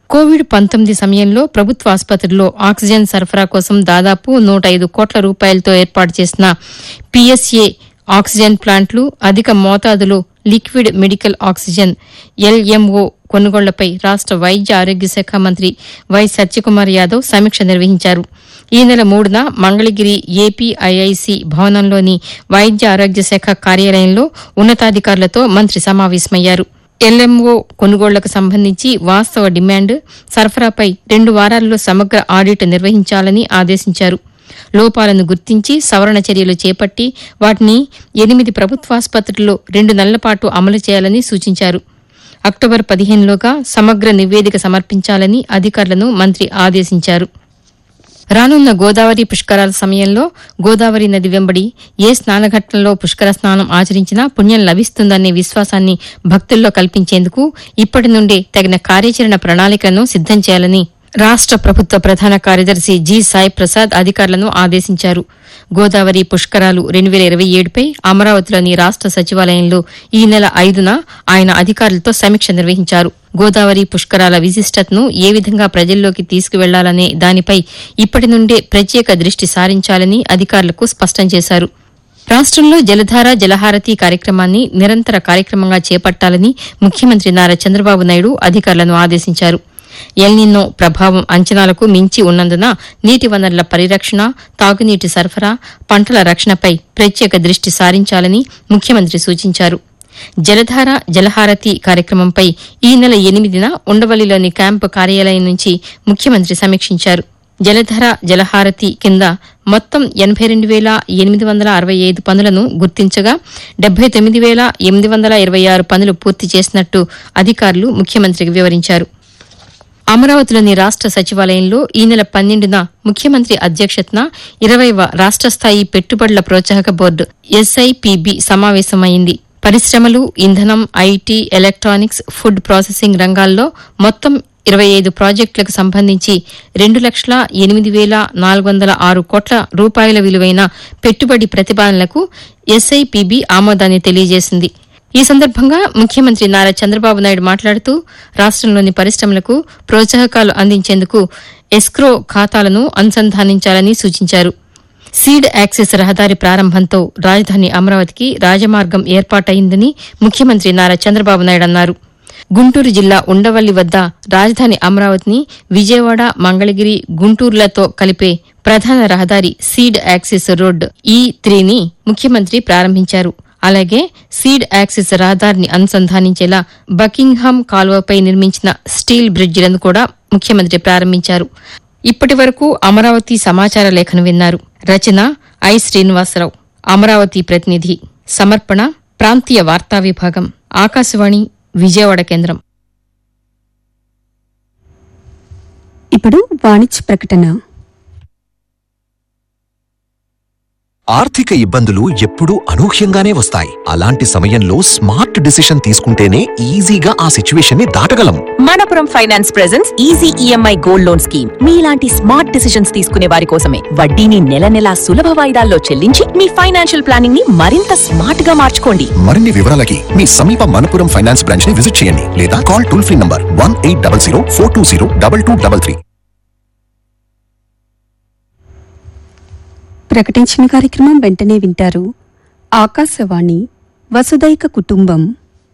Covid పంతొమ్మిది సమయంలో ప్రభుత్వ ఆసుపత్రుల్లో ఆక్సిజన్ సరఫరా కోసం దాదాపు నూట ఐదు కోట్ల రూపాయలతో ఏర్పాటు చేసిన పీఎస్ఏ ఆక్సిజన్ ప్లాంట్లు అధిక మోతాదులో లిక్విడ్ మెడికల్ ఆక్సిజన్ ఎల్ఎంఓ కొనుగోళ్లపై రాష్ట వైద్య ఆరోగ్య శాఖ మంత్రి వై సత్యకుమార్ యాదవ్ సమీక్ష నిర్వహించారు ఈ నెల మూడున మంగళగిరి ఏపీఐఐసి భవనంలోని వైద్య ఆరోగ్య శాఖ కార్యాలయంలో ఉన్నతాధికారులతో మంత్రి సమావేశమయ్యారు ఎల్ఎంఓ కొనుగోళ్లకు సంబంధించి వాస్తవ డిమాండ్ సరఫరాపై రెండు వారాల్లో సమగ్ర ఆడిట్ నిర్వహించాలని ఆదేశించారు లోపాలను గుర్తించి సవరణ చర్యలు చేపట్టి వాటిని ఎనిమిది ప్రభుత్వాసుపత్రుల్లో రెండు నెలల పాటు అమలు చేయాలని సూచించారు అక్టోబర్ పదిహేనులోగా సమగ్ర నివేదిక సమర్పించాలని అధికారులను మంత్రి ఆదేశించారు రానున్న గోదావరి పుష్కరాల సమయంలో గోదావరి నది వెంబడి ఏ స్నానఘట్టంలో పుష్కర స్నానం ఆచరించినా పుణ్యం లభిస్తుందనే విశ్వాసాన్ని భక్తుల్లో కల్పించేందుకు ఇప్పటి నుండే తగిన కార్యాచరణ ప్రణాళికలను సిద్దం చేయాలని రాష్ట ప్రభుత్వ ప్రధాన కార్యదర్శి జి సాయి ప్రసాద్ అధికారులను ఆదేశించారు గోదావరి పుష్కరాలు రెండు వేల ఇరవై ఏడుపై అమరావతిలోని రాష్ట సచివాలయంలో ఈ నెల ఐదున ఆయన అధికారులతో సమీక్ష నిర్వహించారు గోదావరి పుష్కరాల విశిష్టతను ఏ విధంగా ప్రజల్లోకి తీసుకువెళ్లాలనే దానిపై ఇప్పటి నుండే ప్రత్యేక దృష్టి సారించాలని అధికారులకు స్పష్టం చేశారు రాష్ట్రంలో జలధార జలహారతి కార్యక్రమాన్ని నిరంతర కార్యక్రమంగా చేపట్టాలని ముఖ్యమంత్రి నారా చంద్రబాబు నాయుడు అధికారులను ఆదేశించారు ఎల్నిన్నో ప్రభావం అంచనాలకు మించి ఉన్నందున నీటి వనరుల పరిరక్షణ తాగునీటి సరఫరా పంటల రక్షణపై ప్రత్యేక దృష్టి సారించాలని ముఖ్యమంత్రి సూచించారు జలధార జలహారతి కార్యక్రమంపై ఈ నెల ఎనిమిదిన ఉండవల్లిలోని క్యాంపు కార్యాలయం నుంచి ముఖ్యమంత్రి సమీక్షించారు జలధార జలహారతి కింద మొత్తం ఎనబై రెండు వేల ఎనిమిది వందల అరవై ఐదు పనులను గుర్తించగా డెబ్బై తొమ్మిది వేల ఎనిమిది వందల ఇరవై ఆరు పనులు పూర్తి చేసినట్టు అధికారులు ముఖ్యమంత్రికి వివరించారు అమరావతిలోని రాష్ట సచివాలయంలో ఈ నెల పన్నెండున ముఖ్యమంత్రి అధ్యక్షతన ఇరవైవ రాష్ట స్థాయి పెట్టుబడుల ప్రోత్సాహక బోర్డు ఎస్ఐపిబి సమావేశమైంది పరిశ్రమలు ఇంధనం ఐటీ ఎలక్ట్రానిక్స్ ఫుడ్ ప్రాసెసింగ్ రంగాల్లో మొత్తం ఇరవై ఐదు ప్రాజెక్టులకు సంబంధించి రెండు లక్షల ఎనిమిది వేల నాలుగు వందల ఆరు కోట్ల రూపాయల విలువైన పెట్టుబడి ప్రతిపాదనలకు ఎస్ఐపిబి ఆమోదాన్ని తెలియజేసింది ఈ సందర్భంగా ముఖ్యమంత్రి నారా చంద్రబాబు నాయుడు మాట్లాడుతూ రాష్టంలోని పరిశ్రమలకు ప్రోత్సాహకాలు అందించేందుకు ఎస్క్రో ఖాతాలను అనుసంధానించాలని సూచించారు సీడ్ యాక్సెస్ రహదారి ప్రారంభంతో రాజధాని అమరావతికి రాజమార్గం ఏర్పాటైందని ముఖ్యమంత్రి నారా చంద్రబాబు నాయుడు అన్నారు గుంటూరు జిల్లా ఉండవల్లి వద్ద రాజధాని అమరావతిని విజయవాడ మంగళగిరి గుంటూరులతో కలిపే ప్రధాన రహదారి సీడ్ యాక్సిస్ రోడ్ ఈ త్రీని ముఖ్యమంత్రి ప్రారంభించారు అలాగే సీడ్ యాక్సిస్ రహదారిని అనుసంధానించేలా బకింగ్హామ్ కాలువపై నిర్మించిన స్టీల్ బ్రిడ్జిలను కూడా ముఖ్యమంత్రి ప్రారంభించారు ఇప్పటి వరకు అమరావతి సమాచార లేఖను విన్నారు రచన ఐ శ్రీనివాసరావు అమరావతి ప్రతినిధి సమర్పణ ప్రాంతీయ వార్తా విభాగం ఆకాశవాణి విజయవాడ కేంద్రం ఇప్పుడు వాణిజ్య ప్రకటన ఆర్థిక ఇబ్బందులు ఎప్పుడూ అనూహ్యంగానే వస్తాయి అలాంటి సమయంలో స్మార్ట్ డిసిషన్ తీసుకుంటేనే ఈజీగా ఆ సిచ్యువేషన్ ని దాటగలం Manappuram finance presents easy EMI gold loan scheme మీలాంటి స్మార్ట్ డిసిషన్స్ తీసుకునే వారి కోసమే వడ్డీని నెల నెలా సులభ వాయిదాల్లో చెల్లించి మీ ఫైనాన్షియల్ ప్లానింగ్ ని మరింత స్మార్ట్ గా మార్చుకోండి మరిన్ని వివరాలకి మీ సమీప మనపురం ఫైనాన్స్ బ్రాంచ్ ని విజిట్ చేయండి లేదా call toll free number one eight double zero four two zero double two double three ప్రకటించిన కార్యక్రమం వెంటనే వింటారు ఆకాశవాణి వసుదైక కుటుంబం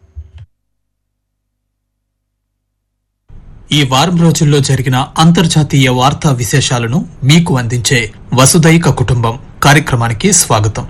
ఈ వారం రోజుల్లో జరిగిన అంతర్జాతీయ వార్తా విశేషాలను మీకు అందించే వసుదైక కుటుంబం కార్యక్రమానికి స్వాగతం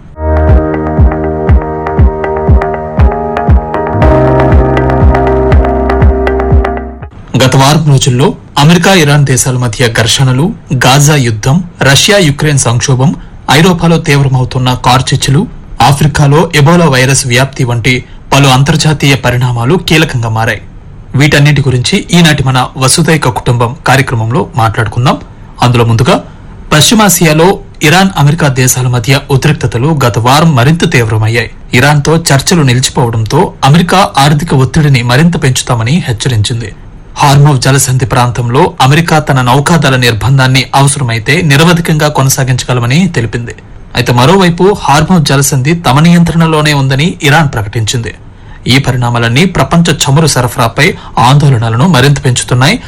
గత వారం రోజుల్లో అమెరికా ఇరాన్ దేశాల మధ్య ఘర్షణలు గాజా యుద్ధం రష్యా యుక్రెయిన్ సంక్షోభం ఐరోపాలో తీవ్రమవుతున్న కార్చిచ్చులు ఆఫ్రికాలో ఎబోలా వైరస్ వ్యాప్తి వంటి పలు అంతర్జాతీయ పరిణామాలు కీలకంగా మారాయి వీటన్నిటి గురించి ఈనాటి మన వసుదైక కుటుంబం కార్యక్రమంలో మాట్లాడుకుందాం అందులో ముందుగా పశ్చిమాసియాలో ఇరాన్ అమెరికా దేశాల మధ్య ఉద్రిక్తతలు గత వారం మరింత తీవ్రమయ్యాయి ఇరాన్తో చర్చలు నిలిచిపోవడంతో అమెరికా ఆర్థిక ఒత్తిడిని మరింత పెంచుతామని హెచ్చరించింది హార్మోవ్ జలసంధి ప్రాంతంలో అమెరికా తన నౌకాదళ నిర్బంధాన్ని అవసరమైతే నిరవధికంగా కొనసాగించగలమని తెలిపింది అయితే మరోవైపు హార్మోవ్ జలసంధి తమ నియంత్రణలోనే ఉందని ఇరాన్ ప్రకటించింది ఈ పరిణామాలన్నీ ప్రపంచ చమురు సరఫరాపై ఆందోళనలను మరింత పెంచుతున్నాయి